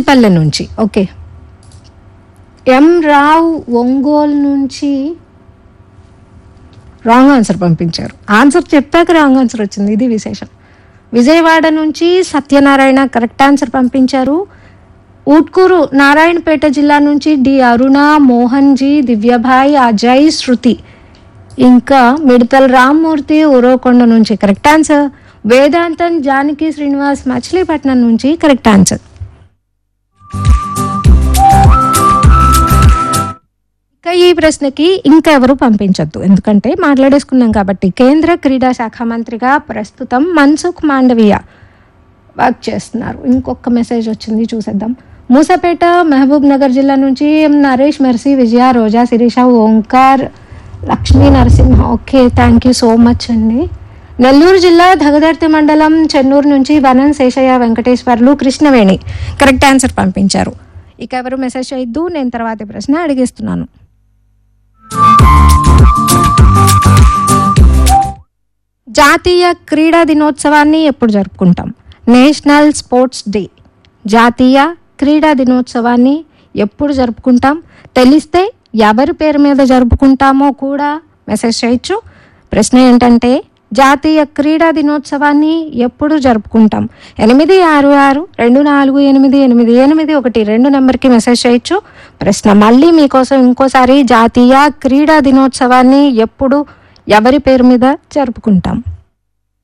బూసిపల్లె నుంచి ఓకే ఎం రావు ఒంగోలు నుంచి wrong answer పంపించారు ఆన్సర్ చెప్పాక రాంగ్ ఆన్సర్ వచ్చింది ఇది విశేషం విజయవాడ నుంచి సత్యనారాయణ కరెక్ట్ ఆన్సర్ పంపించారు ఊట్కూరు నారాయణపేట జిల్లా నుంచి డి అరుణ మోహన్ జీ దివ్యభాయ్ అజయ్ శృతి ఇంకా మిడతల రామ్మూర్తి ఉరవకొండ నుంచి కరెక్ట్ ఆన్సర్ వేదాంతం జానకి శ్రీనివాస్ మచిలీపట్నం నుంచి కరెక్ట్ ఆన్సర్ ఇక ఈ ప్రశ్నకి ఇంకా ఎవరు పంపించొద్దు ఎందుకంటే మాట్లాడేసుకున్నాం కాబట్టి కేంద్ర క్రీడా శాఖ మంత్రిగా ప్రస్తుతం మన్సుఖ్ మాండవీయ వర్క్ చేస్తున్నారు ఇంకొక మెసేజ్ వచ్చింది చూసేద్దాం మూసపేట మహబూబ్ నగర్ జిల్లా నుంచి M Naresh Mercy Vijaya Roja Sirisha Omkar Lakshmi Narasimha okay thank you so much అండి నెల్లూరు జిల్లా దగదర్తి మండలం చెన్నూరు నుంచి వనం శేషయ్య వెంకటేశ్వర్లు కృష్ణవేణి కరెక్ట్ ఆన్సర్ పంపించారు ఇక ఎవరు మెసేజ్ చేయొద్దు నేను తర్వాతి ప్రశ్న అడిగేస్తున్నాను జాతీయ క్రీడా దినోత్సవాన్ని ఎప్పుడు జరుపుకుంటాం నేషనల్ స్పోర్ట్స్ డే జాతీయ క్రీడా దినోత్సవాన్ని ఎప్పుడు జరుపుకుంటాం తెలిస్తే ఎవరి పేరు మీద జరుపుకుంటామో కూడా మెసేజ్ చేయొచ్చు ప్రశ్న ఏంటంటే జాతీయ క్రీడా దినోత్సవాన్ని ఎప్పుడు జరుపుకుంటాం ఎనిమిది ఆరు ఆరు రెండు నాలుగు ఎనిమిది ఎనిమిది ఎనిమిది ఒకటి రెండు నెంబర్కి మెసేజ్ చేయొచ్చు ప్రశ్న మళ్ళీ మీకోసం ఇంకోసారి జాతీయ క్రీడా దినోత్సవాన్ని ఎప్పుడు ఎవరి పేరు మీద జరుపుకుంటాం